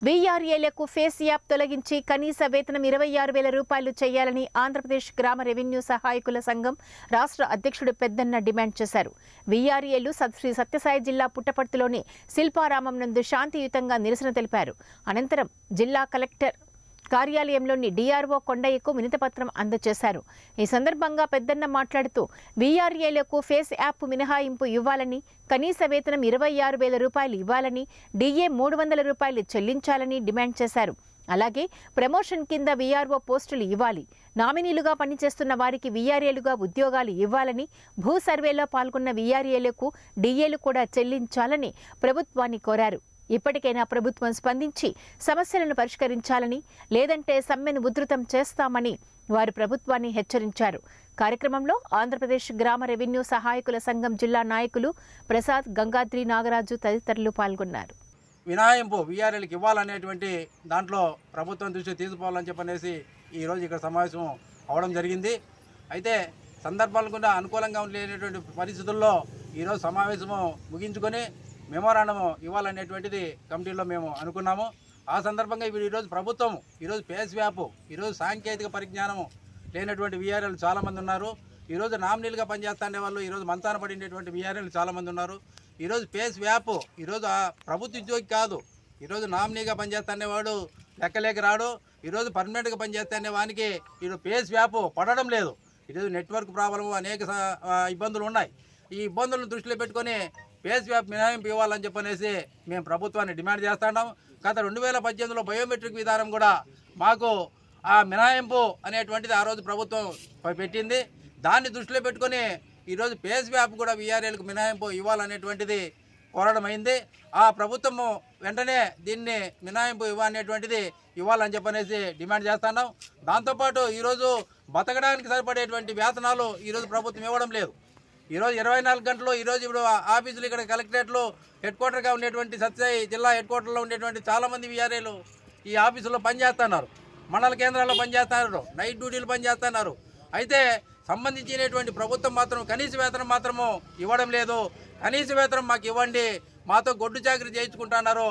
వీఆర్ఏలకు face app తొలగించి కనీస వేతనం ఇరవై ఆరు వేల రూపాయలు చేయాలని ఆంధ్రప్రదేశ్ గ్రామ రెవెన్యూ సహాయకుల సంఘం రాష్ట్ర అధ్యక్షుడు పెద్దన్న డిమాండ్ చేశారు వీఆర్ఏలు సత్- శ్రీ సత్యసాయి జిల్లా పుట్టపర్తిలోని శిల్పారామం నందు శాంతియుతంగా నిరసన తెలిపారు అనంతరం జిల్లా కలెక్టర్ కార్యాలయంలోని డీఆర్ఓ కొండయ్యకు వినతిపత్రం అందజేశారు ఈ సందర్భంగా పెద్దన్న మాట్లాడుతూ వీఆర్ఏలకు ఫేస్ యాప్ మినహాయింపు ఇవ్వాలని కనీస వేతనం ఇరవై ఆరు వేల రూపాయలు ఇవ్వాలని డీఏ మూడు వందల రూపాయలు చెల్లించాలని డిమాండ్ చేశారు అలాగే ప్రమోషన్ కింద వీఆర్ఓ పోస్టులు ఇవ్వాలి నామినీలుగా పనిచేస్తున్న వారికి వీఆర్ఏలుగా ఉద్యోగాలు ఇవ్వాలని భూ సర్వేలో పాల్గొన్న వీఆర్ఏలకు డీఏలు కూడా చెల్లించాలని ప్రభుత్వాన్ని కోరారు ఇప్పటికైనా ప్రభుత్వం స్పందించి సమస్యలను పరిష్కరించాలని లేదంటే సమ్మెను ఉధృతం చేస్తామని వారు ప్రభుత్వాన్ని హెచ్చరించారు కార్యక్రమంలో ఆంధ్రప్రదేశ్ గ్రామ రెవెన్యూ సహాయకుల సంఘం జిల్లా నాయకులు ప్రసాద్ గంగాద్రి నాగరాజు తదితరులు పాల్గొన్నారు వినాయింపు వీఆర్ఎల్కి ఇవ్వాలనేటువంటి దాంట్లో ప్రభుత్వం దృష్టి తీసుకోవాలని చెప్పనేసి ఈరోజు ఇక్కడ సమావేశం అవడం జరిగింది అయితే సందర్భాలు కూడా అనుకూలంగా లేనటువంటి పరిస్థితుల్లో ఈరోజు సమావేశము ముగించుకొని మెమోరాండం ఇవ్వాలనేటువంటిది కమిటీలో మేము అనుకున్నాము ఆ సందర్భంగా ఇప్పుడు ఈరోజు ప్రభుత్వం ఈరోజు పేస్ వ్యాప్ ఈరోజు సాంకేతిక పరిజ్ఞానం లేనటువంటి వీఆర్ఎల్ చాలామంది ఉన్నారు ఈరోజు నామినీలుగా పనిచేస్తుండే వాళ్ళు ఈరోజు మంతాన పడినటువంటి వీఆర్ఎల్ చాలామంది ఉన్నారు ఈరోజు పేస్ వ్యాప్ ఈరోజు ఆ ప్రభుత్వ ఉద్యోగి కాదు ఈరోజు నామినీగా పనిచేస్తుండే వాడు లెక్కలేక రాడు ఈరోజు పర్మనెంట్గా పనిచేస్తుండే వానికి ఈరోజు పేస్ వ్యాప్ పడడం లేదు ఈరోజు నెట్వర్క్ ప్రాబ్లము అనేక స- ఆ, ఇబ్బందులు ఉన్నాయి ఈ ఇబ్బందులను దృష్టిలో పెట్టుకొని పేస్ వ్యాప్ మినహాయింపు ఇవ్వాలని చెప్పనేసి మేము ప్రభుత్వాన్ని డిమాండ్ చేస్తున్నాం గత రెండు వేల పద్దెనిమిదిలో బయోమెట్రిక్ విధానం కూడా మాకు ఆ మినహాయింపు అనేటువంటిది ఆ రోజు ప్రభుత్వం ప- పెట్టింది దాన్ని దృష్టిలో పెట్టుకొని ఈరోజు పేస్ వ్యాప్ కూడా వీఆర్ఏలకు మినహాయింపు ఇవ్వాలనేటువంటిది కోరడం అయింది ఆ ప్రభుత్వము వెంటనే దీన్ని మినహాయింపు ఇవ్వనేటువంటిది ఇవ్వాలని చెప్పనేసి డిమాండ్ చేస్తున్నాం దాంతోపాటు ఈరోజు బతకడానికి సరిపడేటువంటి వేతనాలు ఈరోజు ప్రభుత్వం ఇవ్వడం లేదు ఈరోజు ఇరవై నాలుగు గంటలు ఈరోజు ఇప్పుడు ఆ ఆఫీసులు ఇక్కడ కలెక్టరేట్లు హెడ్ క్వార్టర్గా ఉండేటువంటి సత్యసాయి జిల్లా హెడ్ క్వార్టర్లో ఉండేటువంటి చాలామంది వీఆర్ఏలు ఈ ఆఫీసులో పనిచేస్తున్నారు మండల కేంద్రాల్లో పనిచేస్తున్నారు నైట్ డ్యూటీలు పనిచేస్తున్నారు అయితే సంబంధించినటువంటి ప్రభుత్వం మాత్రం కనీస వేతనం మాత్రము ఇవ్వడం లేదు కనీస వేతనం మాకు ఇవ్వండి మాతో గొడ్డు చాకరీ చేయించుకుంటున్నారు